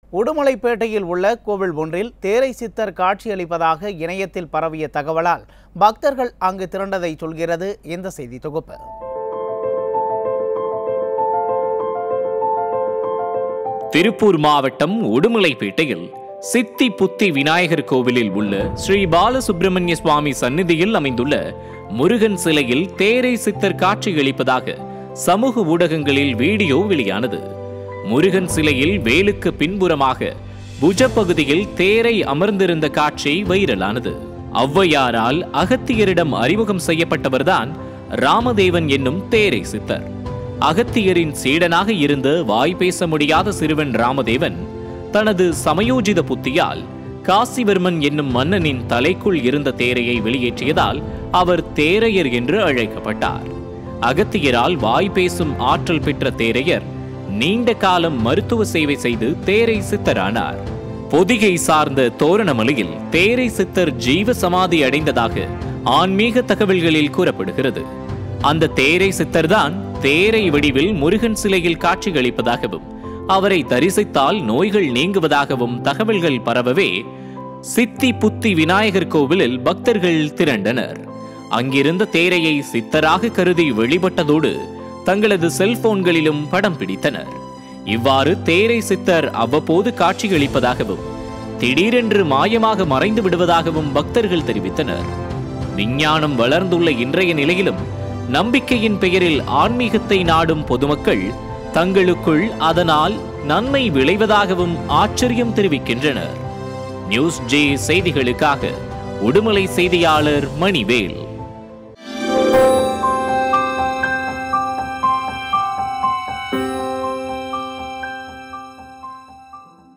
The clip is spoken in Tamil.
உடுமலைப்பேட்டையில் உள்ள கோவில் ஒன்றில் தேரை சித்தர் காட்சியளிப்பதாக இணையத்தில் பரவிய தகவலால் பக்தர்கள் அங்கு திரண்டதை சொல்கிறது இந்த செய்தி தொகுப்பு திருப்பூர் மாவட்டம் உடுமலைப்பேட்டையில் சித்தி புத்தி விநாயகர் கோவிலில் உள்ள ஸ்ரீ பாலசுப்பிரமணிய சுவாமி சந்நிதியில் அமைந்துள்ள முருகன் சிலையில் தேரை சித்தர் காட்சியளிப்பதாக சமூக ஊடகங்களில் வீடியோ வெளியானது முருகன் சிலையில் வேலுக்கு பின்புறமாக புஜப்பகுதியில் தேரை அமர்ந்திருந்த காட்சி வைரலானது ஔவையாரால் அகத்தியரிடம் அறிமுகம் செய்யப்பட்டவர்தான் ராமதேவன் என்னும் தேரை சித்தர் அகத்தியரின் சீடனாக இருந்த வாய் பேச முடியாத சிறுவன் ராமதேவன் தனது சமயோஜித புத்தியால் காசிவர்மன் என்னும் மன்னனின் தலைக்குள் இருந்த தேரையை வெளியேற்றியதால் அவர் தேரையர் என்று அழைக்கப்பட்டார் அகத்தியரால் வாய் பேசும் ஆற்றல் பெற்ற தேரையர் நீண்ட காலம் மருத்துவ சேவை செய்து தேரை சித்தரானார் பொதிகை சார்ந்த தோரணமலையில் தேரை சித்தர் ஜீவ சமாதி அடைந்ததாக ஆன்மீக தகவல்களில் கூறப்படுகிறது அந்த தேரை சித்தர்தான் தேரை வடிவில் முருகன் சிலையில் காட்சியளிப்பதாகவும் அவரை தரிசித்தால் நோய்கள் நீங்குவதாகவும் தகவல்கள் பரவவே சித்தி புத்தி விநாயகர் கோவிலில் பக்தர்கள் திரண்டனர் அங்கிருந்த தேரையை சித்தராக கருதி வெளிப்பட்டதோடு தங்களது செல்போன்களிலும் படம் பிடித்தனர் இவ்வாறு தேரை சித்தர் அவ்வப்போது காட்சியளிப்பதாகவும் திடீரென்று மாயமாக மறைந்து விடுவதாகவும் பக்தர்கள் தெரிவித்தனர் விஞ்ஞானம் வளர்ந்துள்ள இன்றைய நிலையிலும் நம்பிக்கையின் பெயரில் ஆன்மீகத்தை நாடும் பொதுமக்கள் தங்களுக்குள் அதனால் நன்மை விளைவதாகவும் ஆச்சரியம் தெரிவிக்கின்றனர் நியூஸ் ஜே செய்திகளுக்காக உடுமலை செய்தியாளர் மணிவேல்